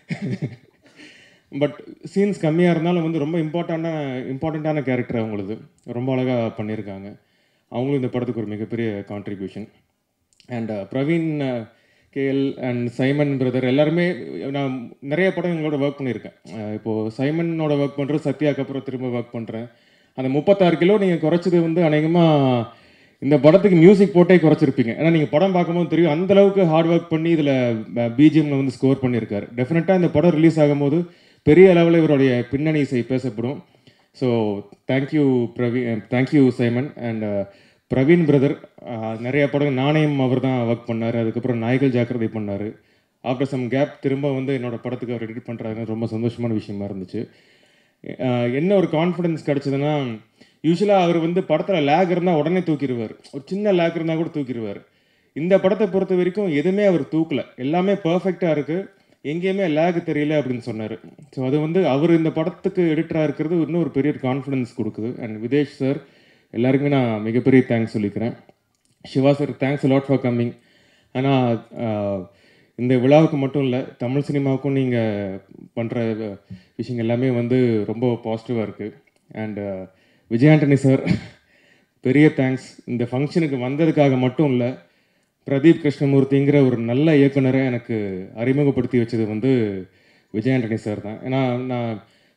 பட் சீன்ஸ் கம்மியாக இருந்தாலும் வந்து ரொம்ப இம்பார்ட்டண்ட்டான இம்பார்ட்டண்ட்டான கேரக்டர் அவங்களது ரொம்ப அழகாக பண்ணியிருக்காங்க அவங்களும் இந்த படத்துக்கு ஒரு மிகப்பெரிய contribution and Praveen KL and Simon brother எல்லாருமே நான் நிறைய படம் எங்களோட ஒர்க் பண்ணியிருக்கேன் அஹ் இப்போ சைமனோட ஒர்க் பண்ணுறேன் சத்யாக்கு அப்புறம் திரும்ப ஒர்க் பண்ணுறேன் அந்த முப்பத்தாறு கிலோ நீங்கள் குறைச்சது வந்து அநேகமாக இந்த படத்துக்கு மியூசிக் போட்டே குறைச்சிருப்பீங்க ஏன்னா நீங்கள் படம் பார்க்கும்போது தெரியும் அந்த அளவுக்கு ஹார்ட் ஒர்க் பண்ணி இதில் பிஜிஎம்ல வந்து ஸ்கோர் பண்ணியிருக்காரு டெஃபினட்டாக இந்த படம் ரிலீஸ் ஆகும்போது பெரிய அளவில் இவருடைய பின்னணி இசை பேசப்படும் so thank you Pravi thank you Simon and Praveen brother நிறைய படம் நாணயம் அவர் தான் ஒர்க் பண்ணார் அதுக்கப்புறம் நாய்கள் ஜாக்கிரதை பண்ணார் ஆஃப்டர் சம் கேப் திரும்ப வந்து என்னோட படத்துக்கு அவர் எடிட் பண்ணுறாங்க ரொம்ப சந்தோஷமான விஷயமா இருந்துச்சு அஹ் என்ன ஒரு கான்ஃபிடன்ஸ் கிடச்சதுன்னா யூஸ்வலாக அவர் வந்து படத்தில் லேக் இருந்தால் உடனே தூக்கிடுவார் ஒரு சின்ன லேக் இருந்தால் கூட தூக்கிடுவார் இந்த படத்தை பொறுத்த வரைக்கும் எதுவுமே அவர் தூக்கல எல்லாமே பர்ஃபெக்டாக இருக்குது எங்கேயுமே லேக் தெரியல அப்படின்னு சொன்னார் ஸோ அது வந்து அவர் இந்த படத்துக்கு எடிட்டராக இருக்கிறது இன்னும் ஒரு பெரிய கான்ஃபிடன்ஸ் கொடுக்குது அண்ட் விதேஷ் சார் எல்லாருக்குமே நான் மிகப்பெரிய தேங்க்ஸ் சொல்லிக்கிறேன் Siva sir thanks lot for coming ஆனால் இந்த விழாவுக்கு மட்டும் இல்லை தமிழ் சினிமாவுக்கும் நீங்கள் பண்ணுற விஷயங்கள் எல்லாமே வந்து ரொம்ப பாசிட்டிவாக இருக்குது அண்ட் விஜய் ஆண்டனி சார் பெரிய தேங்க்ஸ் இந்த ஃபங்க்ஷனுக்கு வந்ததுக்காக மட்டும் இல்லை பிரதீப் கிருஷ்ணமூர்த்திங்கிற ஒரு நல்ல இயக்குனரை எனக்கு அறிமுகப்படுத்தி வச்சது வந்து விஜய் ஆண்டனி சார் தான் ஏன்னா நான்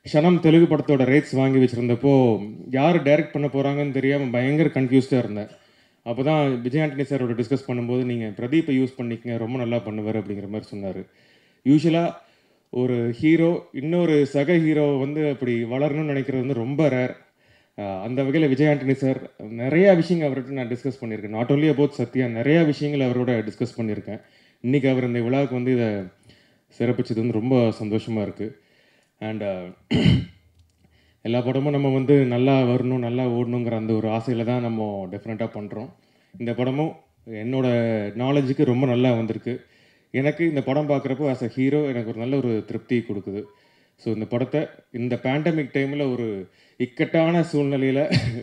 க்ஷணம் தெலுங்கு படத்தோட ரேட்ஸ் வாங்கி வச்சுருந்தப்போ யார் டைரக்ட் பண்ண போகிறாங்கன்னு தெரியாமல் பயங்கர கன்ஃபியூஸ்டாக இருந்தேன் அப்போ தான் விஜய் ஆண்டனி சாரோட டிஸ்கஸ் பண்ணும்போது நீங்கள் பிரதீப்பை யூஸ் பண்ணிக்கங்க ரொம்ப நல்லா பண்ணுவார் அப்படிங்கிற மாதிரி சொன்னார் யூஸ்வலாக ஒரு ஹீரோ இன்னொரு சக ஹீரோ வந்து அப்படி வளரணும்னு நினைக்கிறது வந்து ரொம்ப ரேர் அந்த வகையில் விஜய் ஆண்டனி சார் நிறையா விஷயங்கள் அவர்கிட்ட நான் டிஸ்கஸ் பண்ணியிருக்கேன் நாட் only about சத்யா நிறையா விஷயங்கள் அவரோட டிஸ்கஸ் பண்ணியிருக்கேன் இன்றைக்கி அவர் இந்த விழாவுக்கு வந்து இதை சிறப்பிச்சது வந்து ரொம்ப சந்தோஷமாக இருக்குது அண்ட் எல்லா படமும் நம்ம வந்து நல்லா வரணும் நல்லா ஓடணுங்கிற அந்த ஒரு ஆசையில் தான் நம்ம டெஃபினட்டாக பண்ணுறோம் இந்த படமும் என்னோட நாலேஜுக்கு ரொம்ப நல்லா வந்திருக்கு எனக்கு இந்த படம் பார்க்குறப்போ ஆஸ் அ ஹீரோ எனக்கு ஒரு நல்ல ஒரு திருப்தி கொடுக்குது ஸோ இந்த படத்தை இந்த பேண்டமிக் டைமில் ஒரு இக்கட்டான சூழ்நிலையில்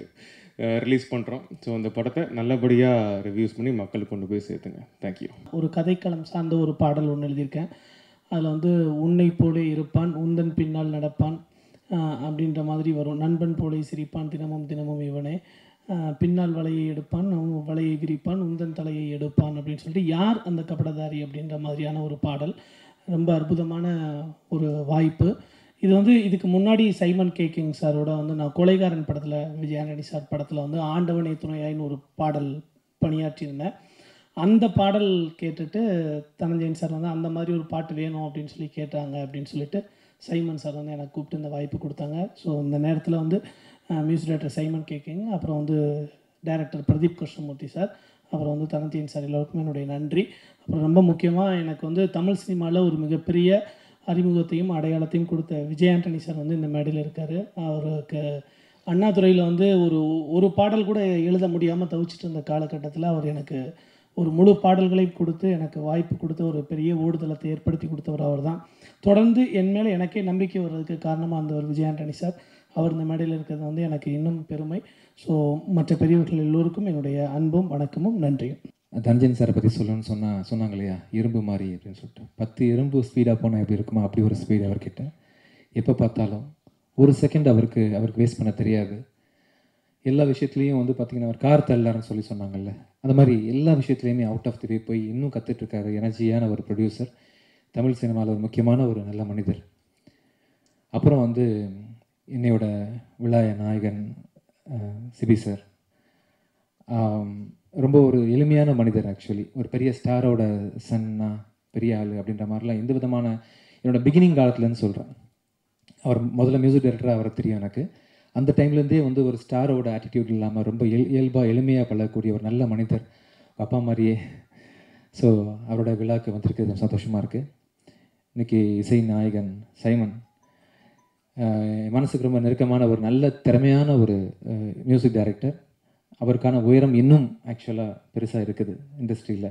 ரிலீஸ் பண்ணுறோம் ஸோ அந்த படத்தை நல்லபடியாக ரிவ்யூஸ் பண்ணி மக்களுக்கு கொண்டு போய் சேர்த்துங்க தேங்க்யூ ஒரு கதைக்களம் சார்ந்த ஒரு பாடல் ஒன்று எழுதியிருக்கேன் அதில் வந்து உன்னை போலே இருப்பான் உந்தன் பின்னால் நடப்பான் ஆஹ் அப்படின்ற மாதிரி வரும் நண்பன் போலே சிரிப்பான் தினமும் தினமும் இவனே ஆஹ் பின்னால் வலையை எடுப்பான் அவன் வலையை விரிப்பான் உந்தன் தலையை எடுப்பான் அப்படின்னு சொல்லிட்டு யார் அந்த கபடதாரி அப்படின்ற மாதிரியான ஒரு பாடல் ரொம்ப அற்புதமான ஒரு வாய்ப்பு இது வந்து இதுக்கு முன்னாடி சைமன் கே கிங் சாரோட வந்து நான் கொலைகாரன் படத்தில் விஜயானடி சார் படத்தில் வந்து ஆண்டவனே துணையாயின்னு ஒரு பாடல் பணியாற்றியிருந்தேன் அந்த பாடல் கேட்டுட்டு தனஞ்சயன் சார் வந்து அந்த மாதிரி ஒரு பாட்டு வேணும் அப்படின்னு சொல்லி கேட்டாங்க அப்படின்னு சொல்லிட்டு சைமன் சார் வந்து எனக்கு கூப்பிட்டு இந்த வாய்ப்பு கொடுத்தாங்க ஸோ இந்த நேரத்தில் வந்து மியூசிக் டைரக்டர் சைமன் கேக்கிங் அப்புறம் வந்து டைரக்டர் பிரதீப் கிருஷ்ணமூர்த்தி சார் அப்புறம் வந்து தனத்தியன் சார் எல்லோருக்குமே என்னுடைய நன்றி அப்புறம் ரொம்ப முக்கியமாக எனக்கு வந்து தமிழ் சினிமாவில் ஒரு மிகப்பெரிய அறிமுகத்தையும் அடையாளத்தையும் கொடுத்த விஜய் ஆண்டனி சார் வந்து இந்த மேடையில் இருக்கார் அவருக்கு அண்ணாதுறையில் வந்து ஒரு ஒரு பாடல் கூட எழுத முடியாமல் தவிச்சிட்டு இருந்த காலகட்டத்தில் அவர் எனக்கு ஒரு முழு பாடல்களை கொடுத்து எனக்கு வாய்ப்பு கொடுத்து ஒரு பெரிய ஓடுதளத்தை ஏற்படுத்தி கொடுத்தவர் அவர் தான் தொடர்ந்து என் மேலே எனக்கே நம்பிக்கை வர்றதுக்கு காரணமாக இருந்தவர் விஜய் ஆண்டனி சார் அவர் இந்த மேடையில் இருக்கிறது வந்து எனக்கு இன்னும் பெருமை ஸோ மற்ற பெரியவர்கள் எல்லோருக்கும் என்னுடைய அன்பும் வணக்கமும் நன்றியும் தனஞ்சன் சாரை பற்றி சொல்லணும்னு சொன்னா சொன்னாங்க இல்லையா இரும்பு மாதிரி அப்படின்னு சொல்லிட்டு பத்து இரும்பு ஸ்பீடாக போனால் எப்படி இருக்குமோ அப்படி ஒரு ஸ்பீடு அவர்கிட்ட எப்போ பார்த்தாலும் ஒரு செகண்ட் அவருக்கு அவருக்கு வேஸ்ட் பண்ண தெரியாது எல்லா விஷயத்துலேயும் வந்து பார்த்திங்கன்னா அவர் கார் தள்ளாருன்னு சொல்லி சொன்னாங்கல்ல அந்த மாதிரி எல்லா விஷயத்துலையுமே அவுட் ஆஃப் தி வே போய் இன்னும் கற்றுட்ருக்காரு எனர்ஜியான ஒரு ப்ரொடியூசர் தமிழ் சினிமாவில் ஒரு முக்கியமான ஒரு நல்ல மனிதர் அப்புறம் வந்து என்னையோட விழாய நாயகன் அஹ், சிபி சார் ஆம், ரொம்ப ஒரு எளிமையான மனிதர் ஆக்சுவலி ஒரு பெரிய ஸ்டாரோட சன்னா பெரிய ஆள் அப்படின்ற மாதிரிலாம் எந்த விதமான என்னோட பிகினிங் காலத்துலேருந்து சொல்கிறேன் அவர் முதல்ல மியூசிக் டைரக்டராக அவரை தெரியும் எனக்கு அந்த டைம்லேருந்தே வந்து ஒரு ஸ்டாரோட ஆட்டிடியூட் இல்லாமல் ரொம்ப இயல் இயல்பாக எளிமையாக பழகக்கூடிய ஒரு நல்ல மனிதர் அப்பா மாதிரியே ஸோ அவரோட விழாக்கு வந்திருக்கிறது சந்தோஷமாக இருக்குது இன்றைக்கி இசை நாயகன் சைமன் ஆஹ் என் மனசுக்கு ரொம்ப நெருக்கமான ஒரு நல்ல திறமையான ஒரு மியூசிக் டைரக்டர் அவருக்கான உயரம் இன்னும் ஆக்சுவலாக பெருசாக இருக்குது இண்டஸ்ட்ரியில்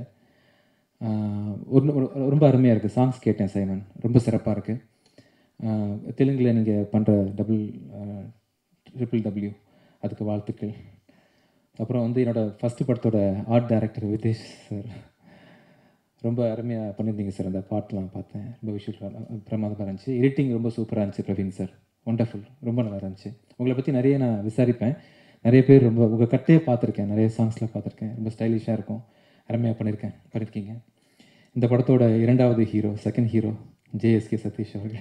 ஒரு ஒரு- ரொம்ப அருமையாக இருக்குது சாங்ஸ் கேட்டேன் சைமன் ரொம்ப சிறப்பாக இருக்குது தெலுங்கில் நீங்கள் பண்ணுற டபுள் ட்ரிபிள் டபிள்யூ அதுக்கு வாழ்த்துக்கள் அப்புறம் வந்து என்னோடய ஃபஸ்ட்டு படத்தோட ஆர்ட் டைரக்டர் விதேஷ் சார் ரொம்ப அருமையாக பண்ணியிருந்தீங்க சார் அந்த பாட்டெலாம் பார்த்தேன் ரொம்ப விஷயம் பிரமாதமாக இருந்துச்சு எடிட்டிங் ரொம்ப சூப்பராக இருந்துச்சு பிரவீன் சார் ஒண்டர்ஃபுல் ரொம்ப நல்லா இருந்துச்சு உங்களை பற்றி நிறைய நான் விசாரிப்பேன் நிறைய பேர் ரொம்ப உங்கள் கட்டையே பார்த்துருக்கேன் நிறைய சாங்ஸ்லாம் பார்த்துருக்கேன் ரொம்ப ஸ்டைலிஷாக இருக்கும் அருமையாக பண்ணியிருக்கேன் பண்ணியிருக்கீங்க இந்த படத்தோட இரண்டாவது hero second hero JSK Sathish அவர்கள்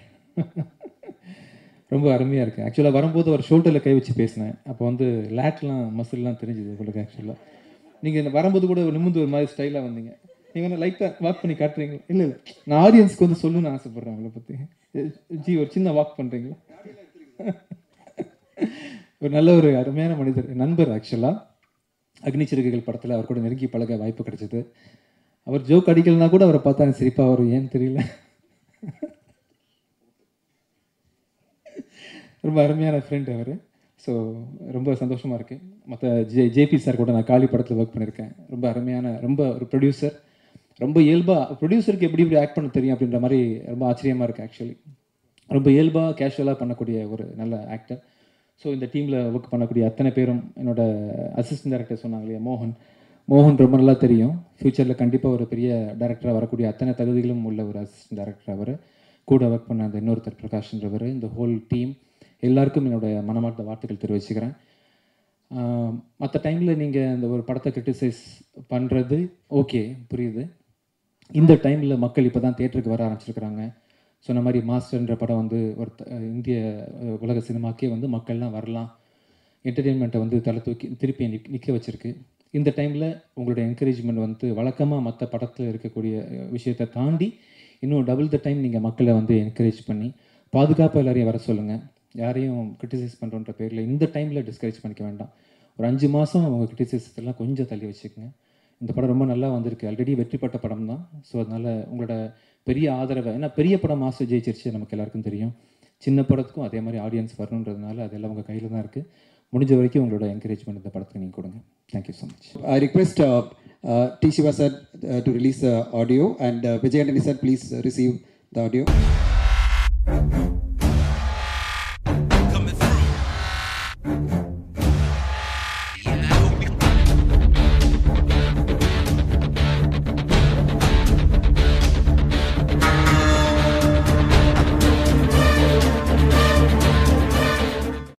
ரொம்ப அருமையாக இருக்குது ஆக்சுவலாக வரும்போது ஒரு ஷோல்டரில் கை வச்சு பேசினேன் அப்போ வந்து லேட்லாம் மசில்லாம் தெரிஞ்சுது உங்களுக்கு ஆக்சுவலாக நீங்கள் வரும்போது கூட நிமிந்து ஒரு மாதிரி ஸ்டைலாக வந்தீங்க நீங்கள் வந்து லைட்டாக வாக் பண்ணி காட்டுறீங்களா இல்லை இல்லை நான் ஆடியன்ஸ்க்கு வந்து சொல்லணும்னு ஆசைப்பட்றேன் உங்களை பற்றி ஜி ஒரு சின்ன வாக் பண்ணுறீங்களா ஒரு நல்ல ஒரு அருமையான மனிதர் நண்பர் ஆக்சுவலாக அக்னி சிறுகைகள் படத்தில் அவர் கூட நெருங்கி பழக வாய்ப்பு கிடைச்சது அவர் ஜோக் அடிக்கலைன்னா கூட அவரை பார்த்தா எனக்கு சிரிப்பாக வரும் ஏன்னு தெரியல ரொம்ப அருமையான ஃப்ரெண்ட் அவர் ஸோ ரொம்ப சந்தோஷமாக இருக்குது மற்ற ஜே ஜேபி சார் கூட நான் காளி படத்தில் ஒர்க் பண்ணியிருக்கேன் ரொம்ப அருமையான ரொம்ப ஒரு ப்ரொடியூசர் ரொம்ப இயல்பாக ப்ரொடியூசருக்கு எப்படி இப்படி ஆக்ட் பண்ண தெரியும் அப்படின்ற மாதிரி ரொம்ப ஆச்சரியமாக இருக்குது ஆக்சுவலி ரொம்ப இயல்பாக கேஷுவலாக பண்ணக்கூடிய ஒரு நல்ல ஆக்டர் ஸோ இந்த டீமில் ஒர்க் பண்ணக்கூடிய அத்தனை பேரும் என்னோட அசிஸ்டன்ட் டைரக்டர் சொன்னாங்க இல்லையா மோகன் மோகன் ரொம்ப நல்லா தெரியும் ஃப்யூச்சரில் கண்டிப்பாக ஒரு பெரிய டேரக்டராக வரக்கூடிய அத்தனை தகுதிகளும் உள்ள ஒரு அசிஸ்டன்ட் டைரக்டர் அவர் கூட ஒர்க் பண்ண அந்த இன்னொருத்தர் பிரகாஷ்ன்றவர் இந்த ஹோல் டீம் எல்லாருக்கும் என்னோட மனமார்ந்த வாழ்த்துக்கள் தெரிவிச்சுக்கிறேன் மற்ற டைமில் நீங்கள் இந்த ஒரு படத்தை கிரிட்டிசைஸ் பண்ணுறது ஓகே புரியுது இந்த டைமில் மக்கள் இப்போ தான் தேட்டருக்கு வர ஆரம்பிச்சிருக்கிறாங்க சொன்ன மாதிரி மாஸ்டர்ன்ற படம் வந்து ஒரு த- இந்திய அஹ், உலக சினிமாக்கே வந்து மக்கள்லாம் வரலாம் என்டர்டெயின்மெண்ட்டை வந்து தலை தூக்கி திருப்பி நிக் நிற்க வச்சிருக்கு இந்த டைமில் உங்களோட என்கரேஜ்மெண்ட் வந்து வழக்கமாக மற்ற படத்தில் இருக்கக்கூடிய அஹ், விஷயத்தை தாண்டி இன்னும் டபுள் த டைம் நீங்கள் மக்களை வந்து என்கரேஜ் பண்ணி பாதுகாப்பாக எல்லாரையும் வர சொல்லுங்கள் யாரையும் கிரிட்டிசைஸ் பண்ணுறோன்ற பேரில் இந்த டைமில் டிஸ்கரேஜ் பண்ணிக்க வேண்டாம் ஒரு அஞ்சு மாதம் உங்கள் கிரிட்டிசைஸத்தெல்லாம் கொஞ்சம் தள்ளி வச்சுக்கோங்க இந்த படம் ரொம்ப நல்லா வந்திருக்கு ஆல்ரெடி வெற்றி பெற்ற படம் தான் ஸோ அதனால் உங்களோட பெரிய ஆதரவை ஏன்னா பெரிய படம் மாஸ்டர் ஜெயிச்சிருச்சு நமக்கு எல்லாருக்கும் தெரியும் சின்ன படத்துக்கும் அதே மாதிரி ஆடியன்ஸ் வரணுன்றதுனால அதெல்லாம் உங்கள் கையில் தான் இருக்குது முடிஞ்ச வரைக்கும் உங்களோட என்கரேஜ்மெண்ட் இந்த படத்துக்கு நீங்கள் கொடுங்க thank you so much I request uh, uh, T. Shiva sir uh, to release the audio and uh, Vijay Antony sir, please uh, receive the audio.